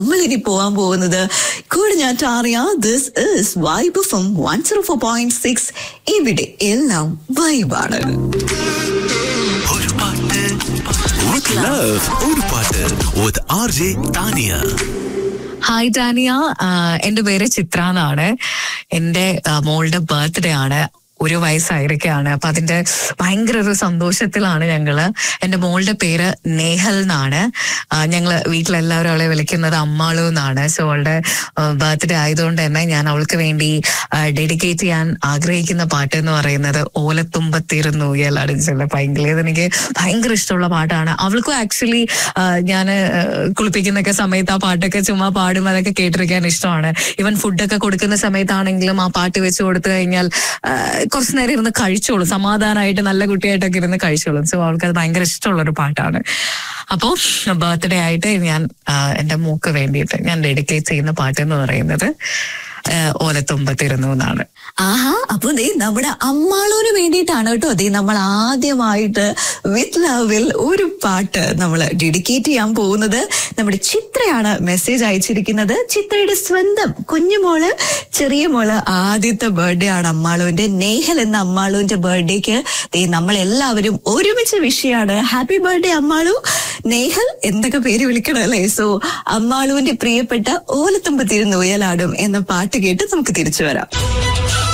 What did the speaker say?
നമ്മൾ ഇനി പോവാൻ പോകുന്നത് കൂടെ ഞാൻ Tania this is vibe from one zero four point six ഇവിടെ എല്ലാം വൈബാണ് ഒരു പാട്ട് with love ഒരു പാട്ട് with RJ Tania hi Tania ആഹ് എന്റെ പേര് ചിത്ര എന്നാണ് എന്റെ ആഹ് മോളുടെ ബർത്ത്ഡേ ആണ് ഒരു വയസ്സായിരിക്കാണ് അപ്പൊ അതിന്റെ ഭയങ്കര ഒരു സന്തോഷത്തിലാണ് ഞങ്ങള് എന്റെ മോളുടെ പേര് നേഹൽ എന്നാണ് ആഹ് ഞങ്ങള് വീട്ടിലെല്ലാവരും അവളെ വിളിക്കുന്നത് അമ്മാളു എന്നാണ് സോ അവളുടെ ബർത്ത്ഡേ ആയതുകൊണ്ട് തന്നെ ഞാൻ അവൾക്ക് വേണ്ടി ഡെഡിക്കേറ്റ് ചെയ്യാൻ ആഗ്രഹിക്കുന്ന പാട്ട് എന്ന് പറയുന്നത് ഓലത്തുമ്പത്തിരുന്നു അടിച്ചുള്ള ഭയങ്കര ഇതെനിക്ക് ഭയങ്കര ഇഷ്ടമുള്ള പാട്ടാണ് അവൾക്കും ആക്ച്വലി ഞാൻ കുളിപ്പിക്കുന്നൊക്കെ സമയത്ത് ആ പാട്ടൊക്കെ ചുമ്മാ പാടും അതൊക്കെ കേട്ടിരിക്കാൻ ഇഷ്ടമാണ് ഈവൻ ഫുഡൊക്കെ കൊടുക്കുന്ന സമയത്താണെങ്കിലും ആ പാട്ട് വെച്ച് കൊടുത്തു കഴിഞ്ഞാൽ ആ, കുറച്ച് നേരം ഇരുന്ന് കഴിച്ചോളും സമാധാനമായിട്ട് നല്ല കുട്ടിയായിട്ടൊക്കെ ഇരുന്ന് കഴിച്ചോളും സോ അവൾക്ക് അത് ഭയങ്കര ഇഷ്ടമുള്ള ഒരു പാട്ടാണ് അപ്പോൾ ബർത്ത്ഡേ ആയിട്ട് ഞാൻ ആ, എന്റെ മൂക്ക് വേണ്ടിയിട്ട് ഞാൻ ഡെഡിക്കേറ്റ് ചെയ്യുന്ന പാട്ട് എന്ന് പറയുന്നത് ആ, ഓലത്തുമ്പത്തിരുന്നു എന്നാണ് ആഹാ അപ്പൊ ദേ നമ്മുടെ അമ്മാളൂന് വേണ്ടിയിട്ടാണ് കേട്ടോ ദേ നമ്മൾ ആദ്യമായിട്ട് വിത്ത് ലവിൽ ഒരു പാട്ട് നമ്മൾ ഡെഡിക്കേറ്റ് ചെയ്യാൻ പോകുന്നത് നമ്മുടെ ചിത്രയാണ് മെസ്സേജ് അയച്ചിരിക്കുന്നത് ചിത്രയുടെ സ്വന്തം കുഞ്ഞുമോള് ചെറിയ മോള് ആദ്യത്തെ ബർത്ത്ഡേ ആണ് അമ്മാളുവിന്റെ നേഹൽ എന്ന അമ്മാളുവിന്റെ ബർത്ത്ഡേക്ക് ദേ നമ്മൾ എല്ലാവരും ഒരുമിച്ച് വിഷയാണ് ഹാപ്പി ബർത്ത്ഡേ അമ്മാളു നേഹൽ എന്തൊക്കെ പേര് വിളിക്കണം അല്ലേ സോ അമ്മാളുവിന്റെ പ്രിയപ്പെട്ട ഓലത്തുമ്പത്തിരുന്ന് ഉയലാടും എന്ന പാട്ട് കേട്ട് നമുക്ക് തിരിച്ചു വരാം